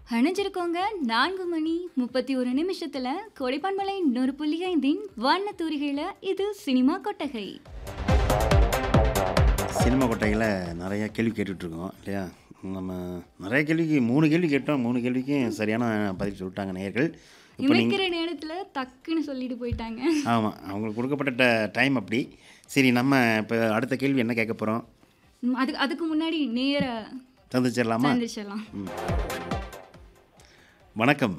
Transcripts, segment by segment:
அணைஞ்சிருக்கோங்க நான்கு மணி முப்பத்தி ஒரு நிமிஷத்துல கொடைப்பான்மலை நூறு புள்ளி ஐந்தின் வண்ண தூரிகையில இது சினிமா கொட்டகை சினிமா கொட்டைகளை நிறைய கேள்வி கேட்டுட்ருக்கோம் இல்லையா நம்ம நிறைய கேள்விக்கு மூணு கேள்வி கேட்டோம் மூணு கேள்விக்கும் சரியான பதில் சொல்லிட்டாங்க நேயர்கள் இப்போ நீங்கள் இமைக்கிற நேரத்துல டக்குன்னு சொல்லிட்டு போயிட்டாங்க ஆமாம் அவங்களுக்கு கொடுக்கப்பட்ட டைம் அப்படி சரி நம்ம இப்போ அடுத்த கேள்வி என்ன கேட்க போகிறோம் ம், அதுக்கு அதுக்கு முன்னாடி நேர சந்திச்சிடலாமா சந்திச்சிடலாம் ம் வணக்கம்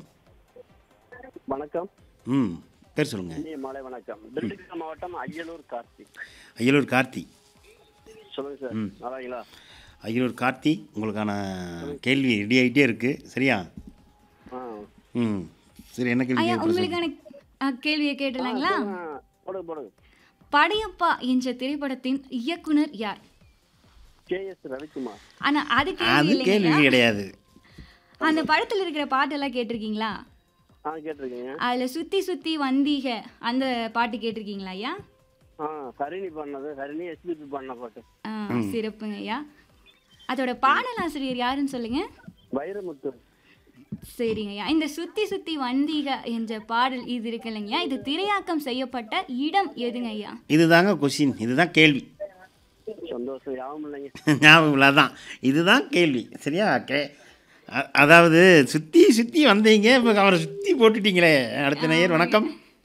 வணக்கம் ம் பேர் சொல்லுங்கள் இனிய மாலை வணக்கம் திண்டுக்கல் மாவட்டம் அய்யலூர் கார்த்திக் அய்யலூர் கார்த்தி சொல்லுங்க சார் நல்லாங்களா அய்யலூர் கார்த்தி உங்களுக்கான கேள்வி ரெடி ஆகிட்டே இருக்குது சரியா ஆ ம் சரி என்ன கேள்வி ஐயா கேட்க போறீங்க? உங்களுக்கான அ, கேள்வியை கேட்டலாங்களா ஆ, போடுங்க போடுங்க படையப்பா என்ற திரைப்படத்தின் இயக்குனர் யார் கே எஸ் ரவிக்குமார் ஆனா அது கேள்வி அது கேள்வி இல்லைங்களா கிடையாது அந்த படத்துல இருக்கிற பாட்டெல்லாம் கேட்டிருக்கீங்களா ஆ கேட்டிருக்கீங்க அதுல சுத்தி சுத்தி வந்தீக அந்த பாட்டு கேட்டிருக்கீங்களா ஐயா ஆ ஹரிணி பண்ணது ஹரிணி எஸ்பிபி பண்ண பாட்டு ஆ, சிறப்புங்க ஐயா அதோட பாடலாசிரியர் யாருன்னு சொல்லுங்க வைரமுத்து சரிங்க ஐயா இந்த சுத்தி சுத்தி வந்தீக என்ற பாடல் இது இருக்கு இல்லைங்கய்யா இது திரையாக்கம் செய்யப்பட்ட இடம் எதுங்க ஐயா இதுதாங்க கொஷின் இதுதான் கேள்வி சந்தோஷம் யாவும் இல்லைங்க ஞாபகம் இல்லை அதான் இதுதான் கேள்வி சரியா கே அ- அதாவது சுற்றி சுற்றி வந்தீங்க இப்போ அவரை சுற்றி போட்டுட்டீங்களே அடுத்த நேயர் வணக்கம்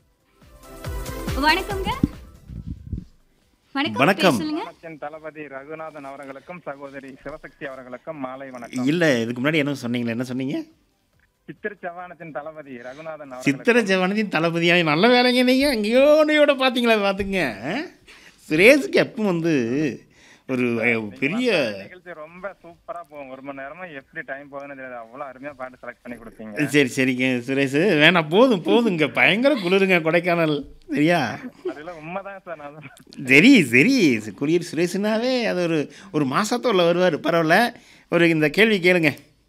வணக்கம்ங்க வணக்கம் வணக்கம். பேர் சொல்லுங்க வணக்கம் தளபதி ரகுநாதன் அவர்களுக்கும் சகோதரி சிவசக்தி அவர்களுக்கும் மாலை வணக்கம் இல்லை இதுக்கு முன்னாடி என்ன சொன்னீங்களே என்ன சொன்னீங்க சித்திர சவானத்தின் தளபதி ரகுநாதன் அவர்களுக்கும் சித்திர ஜவனத்தின் தளபதியாக நல்ல வேலைங்க நீங்கள் அங்கேயோ ஒன்றையோட பார்த்தீங்களா பார்த்துங்க சுரேஷுக்கு எப்பவும் வந்து ஒரு அஹ், பெரிய நிகழ்ச்சி ரொம்ப சூப்பரா போகும் ஒரு மணி நேரமா எப்படி டைம் போகுதுன்னு தெரியாது அவ்வளவு அருமையா பாட்டு செலக்ட் பண்ணி கொடுப்பீங்க சரி சரிங்க சுரேஷ் வேணாம் போதும் போதுங்க பயங்கர குளிருங்க கொடைக்கானல் சரியா அதெல்லாம் உண்மைதான் சார் நான் சொல்றேன். சரி சரி குரியர் சுரேஷ்னாவே அது ஒரு ஒரு மாசத்தோட வருவார் பரவாயில்ல ஒரு இந்த கேள்வி கேளுங்க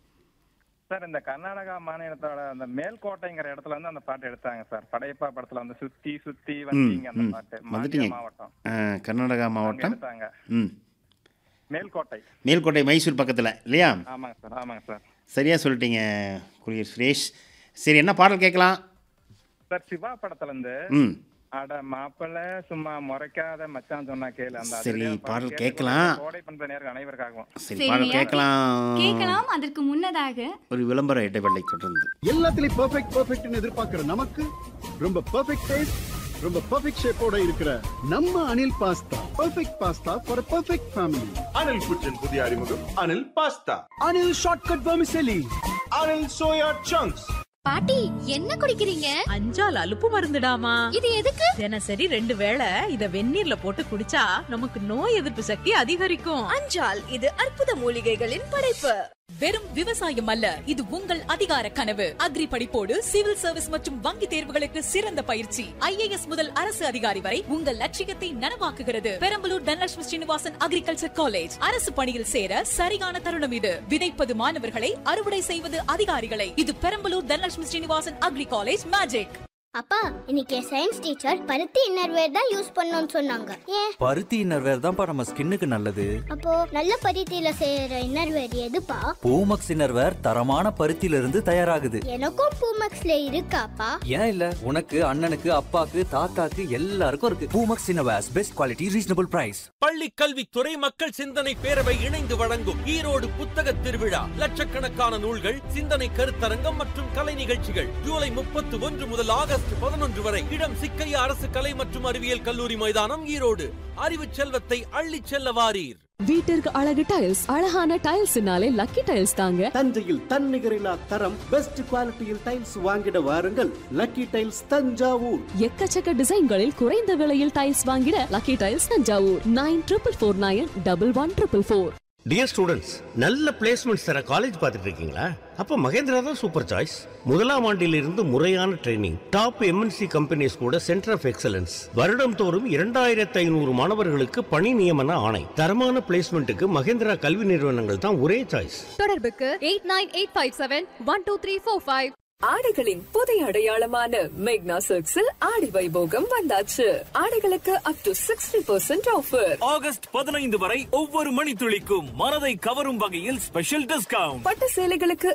சார் இந்த கர்நாடகா மாநிலத்தோட அந்த மேல்கோட்டைங்கிற இடத்துல வந்து அந்த பாட்டு எடுத்தாங்க சார் படையப்பா படத்துல வந்து சுத்தி சுத்தி வந்தீங்க அந்த ம். பாட்டு வந்துட்டீங்க. மாநில மாவட்டம் ஆ, கர்நாடகா அங்க மாவட்டம் எடுத்தாங்க ம் மேல்கோட்டை மேல்கோட்டை மைசூர் பக்கத்தில் இல்லையா ஆமாங்க சார் ஆமாங்க சார் சரியா சொல்லிட்டீங்க குரியர் சுரேஷ் சரி என்ன பாடல் கேட்கலாம் சார் சிவா படத்துல இருந்து ம் அட மாப்பிள்ள சும்மா முறைக்காத மச்சான் சொன்னா கேளு அந்த சரி, அதிரடியான பாடல் கேட்டு கேட்கலாம். கோடை பண்ற நேருக்கு அனைவருக்காகவும் சரி சரிங்க. பாடல் கேட்கலாம் கேட்கலாம் அதற்கு முன்னதாக ஒரு விளம்பர இடைவெளி தொடர்ந்து எல்லாத்துலயும் பெர்ஃபெக்ட் பெர்ஃபெக்ட்னு எதிர்பார்க்கிற நமக்கு ரொம்ப பெர்ஃபெக்ட் டேஸ்ட் ரொம்ப பெர்ஃபெக்ட் ஷேப்போட இருக்கிற நம்ம Anil pasta perfect pasta for perfect family Anil kitchen புதிய அறிமுகம் Anil pasta Anil shortcut vermicelli Anil soya chunks பாட்டி என்ன குடிக்கிறீங்க அஞ்சால் அலுப்பு மருந்துடாமா இது எதுக்கு தினசரி ரெண்டு வேளை இத வெந்நீர்ல போட்டு குடிச்சா நமக்கு நோய் எதிர்ப்பு சக்தி அதிகரிக்கும் அஞ்சால் இது அற்புத மூலிகைகளின் படைப்பு வெறும் விவசாயம் அல்ல இது உங்கள் அதிகார கனவு அக்ரி படிப்போடு சிவில் சர்வீஸ் மற்றும் வங்கி தேர்வுகளுக்கு சிறந்த பயிற்சி ஐஏஎஸ் முதல் அரசு அதிகாரி வரை உங்கள் லட்சியத்தை நனவாக்குகிறது பெரம்பலூர் தனலட்சுமி ஸ்ரீனிவாசன் அக்ரிகல்ச்சர் காலேஜ் அரசு பணியில் சேர சரியான தருணம் இது விதைப்பது மாணவர்களை அறுவடை செய்வது அதிகாரிகளை இது Perambalur Dhanalakshmi Srinivasan agri college magic அப்பா இன்னைக்கு சயின்ஸ் டீச்சர் பருத்தி இன்னர்வேர் தான் யூஸ் பண்ணணும்னு சொன்னாங்க ஏன் பருத்தி இன்னர்வேர் தான்ப்பா நம்ம ஸ்கின்னுக்கு நல்லது அப்போ நல்ல பருத்தியில செய்யற இன்னர்வேர் எதுப்பா பூமக்ஸ் இன்னர்வேர் தரமான பருத்தியில இருந்து தயாராகுது எனக்கும் பூமக்ஸ்ல இருக்காப்பா ஏன் இல்ல உனக்கு அண்ணனுக்கு அப்பாக்கு தாத்தாக்கு எல்லாருக்கும் இருக்கு Poomex innerwears best quality reasonable price பள்ளி கல்வித்துறை மக்கள் சிந்தனை பேரவை இணைந்து வழங்கும் ஈரோடு புத்தக திருவிழா லட்சக்கணக்கான நூல்கள் சிந்தனை கருத்தரங்கம் மற்றும் கலை நிகழ்ச்சிகள் ஜூலை முப்பத்து ஒன்று முதல் ஆகஸ்ட் பதினொன்று வரை இடம் சிக்கையா அரசு கலை மற்றும் அறிவியல் கல்லூரி மைதானம் ஈரோடு அறிவு செல்வத்தை அள்ளிச் செல்ல வாரீர் வீட்டிற்கு அழகு டைல்ஸ் அழகான டைல்ஸ்னாலே லக்கி டைல்ஸ் தாங்க தஞ்சையில் தன்னிகரில்லா தரம் பெஸ்ட் குவாலிட்டியில் டைல்ஸ் வாங்கிட வாருங்கள் லக்கி டைல்ஸ் தஞ்சாவூர் எக்கச்சக்க டிசைன்களில் குறைந்த விலையில் டைல்ஸ் வாங்கிட lucky tiles Thanjavur nine triple four nine double one triple four dear students நல்ல பிளேஸ்மெண்ட்ஸ் தர காலேஜ் பார்த்துட்டு இருக்கீங்களா அப்போ மகேந்திரா தான் சூப்பர் சாய்ஸ் முதலாம் ஆண்டிலிருந்து முறையான ட்ரைனிங் டாப் எம்என்சி கம்பெனிஸ் கூட சென்டர் ஆஃப் எக்ஸலன்ஸ் வருடம் தோறும் இரண்டாயிரத்து ஐநூறு மாணவர்களுக்கு பணி நியமன ஆணை தரமான பிளேஸ்மெண்ட்டுக்கு மகேந்திரா கல்வி நிறுவனங்கள் தான் ஒரே சாய்ஸ் தொடர்புக்கு eight nine eight five seven one two three four five ஆடைகளின் புதிய அடையாளமான மேக்னா சில்க்ஸில் ஆடி வைபோகம் வந்தாச்சு ஆடைகளுக்கு up to sixty percent offer August பதினைந்து வரை ஒவ்வொரு மணித்துளிக்கும் மனதை கவரும் வகையில் ஸ்பெஷல் டிஸ்கவுண்ட் பட்டு சேலைகளுக்கு